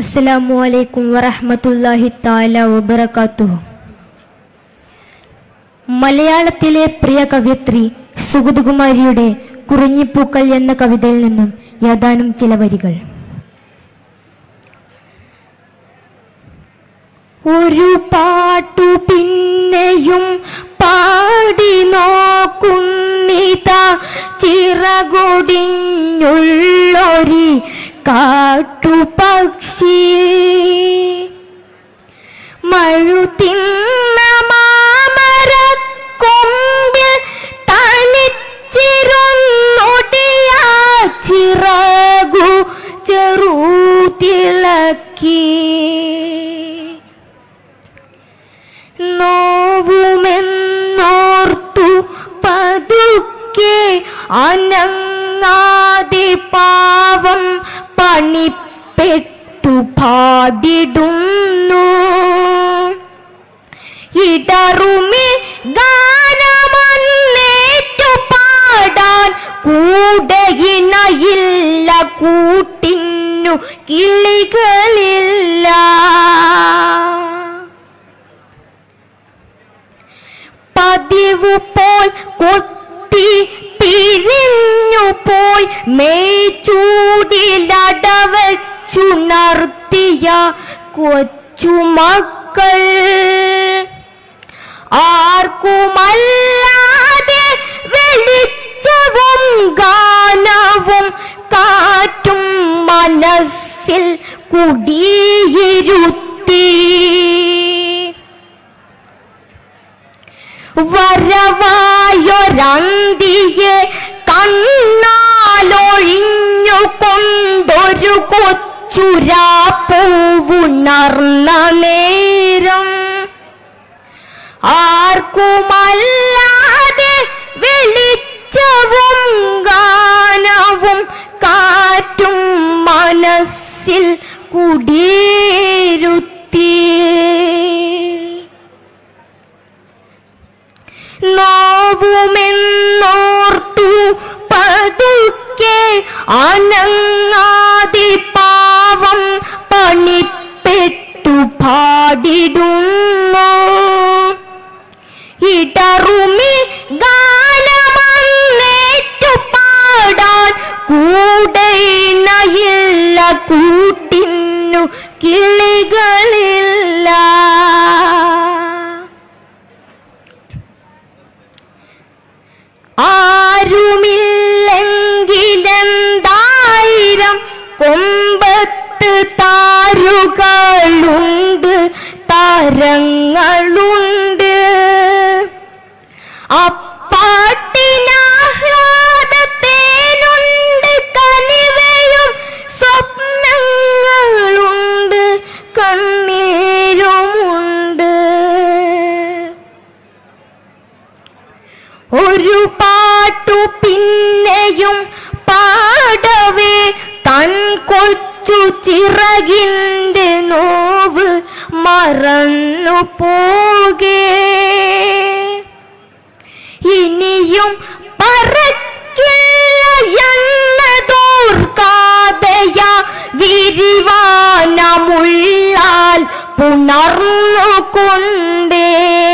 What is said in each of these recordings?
അസ്സലാമു അലൈക്കും വറഹ്മത്തുള്ളാഹി തആല വബറകാതുഹു മലയാളത്തിലെ പ്രിയ കവയത്രി സുഗതകുമാരിയുടെ കുറിഞ്ഞിപ്പൂക്കൾ എന്ന കവിതയിൽ നിന്നും ഏതാനും ചില വരികൾ ഒരു പാട്ടു പിന്നെയും പാടി നോക്കുന്നിത ചിറകൊടിഞ്ഞുള്ളൊരി കാട്ടുപക്ഷി മഴുതിന്ന മാമരക്കൊമ്പിൽ തനിച്ചിരുന്നൊടിയ ചിറകു ചെറുതിളക്കി നോവുമെന്നോർത്തു പതുക്കെ അനങ്ങാതെ പാവം പണിപ്പെട്ടു പാടിടുന്നു ഇടറുമി ഗാനമന്നേറ്റു പാടാൻ കൂടെയിണയില്ല കൂട്ടിന്നു കിളികളില്ല പതിവു പോൽ കൊത്തി പിരിഞ്ഞു പോയി മേച്ചൂടിലടവച്ചുണർത്തിയ കൊച്ചുമക്കൾ ആർക്കുമല്ലാതെ വെളിച്ചവും ഗാനവും കാറ്റും മനസ്സിൽ കുടിയിരുത്തി വരവായൊരന്തിയെ കണ്ണാലൊഴിഞ്ഞു കൊണ്ടൊരു കൊച്ചുരാപ്പൂവുണർന്ന നേരം ആർക്കുമല്ലാതെ വെളിച്ചവും ഗാനവും കാറ്റും മനസ്സിൽ കുടിയിരുത്തി നോവുമെന്നോർത്തു പതുക്കെ അനങ്ങാതെ പാവം പണിപ്പെട്ടു പാടിടുന്നു ഇടറുമി ഗാനമന്നേറ്റു പാടാൻ കൂടെയിണയില്ല കൂട്ടിന്നു കിളികളില്ല ആരുമില്ലെങ്കിലെന്തായിരം കൊമ്പത്ത് താരുകളുണ്ട് താരങ്ങളുണ്ട് അപ്പാട്ടിനാഹ്ലാദത്തേനുണ്ട് കനിവയും സ്വപ്നങ്ങളുണ്ട് കണ്ണീരുമുണ്ട് ഒരു പാട്ടു പിന്നെയും പാടവേ തൻ കൊച്ചു ചിറകിൻ്റെ നോവ് മറന്നു പോകേ ഇനിയും പറക്കില്ല എന്നതോർക്കാതെയ വിരിവാനമുള്ളാൽ പുണർന്നുകൊണ്ടേ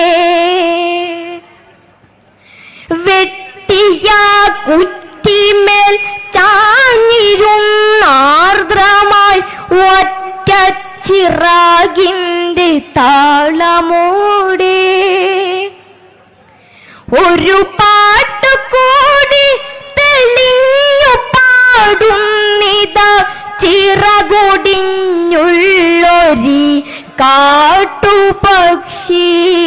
വെട്ടിയ കുറ്റിമേൽ ചാഞ്ഞിരുന്നാർദ്രമായി ഒറ്റ ചിറകിൻ്റെ താളമോടെ ഒരു പാട്ട് കൂടി തെളിഞ്ഞു പാടുന്നിത ചിറകൊടിഞ്ഞുള്ളൊരി കാട്ടുപക്ഷി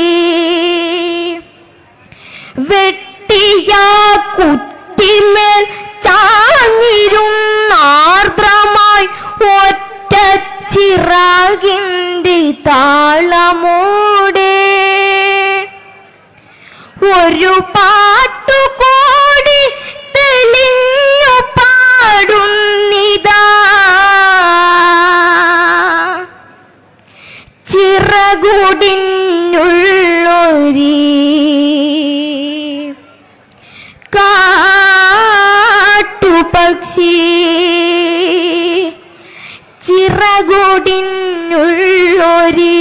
വെട്ടിയ കുട്ടിമേൽ ചാഞ്ഞിരുന്നാർദ്രമായി ഒറ്റ ചിറകിൻ്റെ താളമോടെ ഒരു പാട്ടു കൂടി തെളിഞ്ഞു പാടുന്നിതാ ചിറകുടിഞ്ഞുള്ളൊരി കാട്ടുപക്ഷി ചിറകുടിഞ്ഞുള്ളൊരി കൂടിനുള്ളൊരി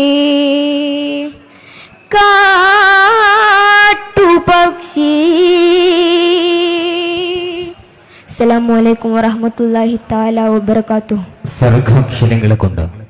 കാട്ടുപക്ഷി അസ്സലാമു അലൈക്കും വറഹ്മത്തുള്ളാഹി തആല വബറകാതുഹു സർഗാക്ഷരങ്ങളെ കൊണ്ട്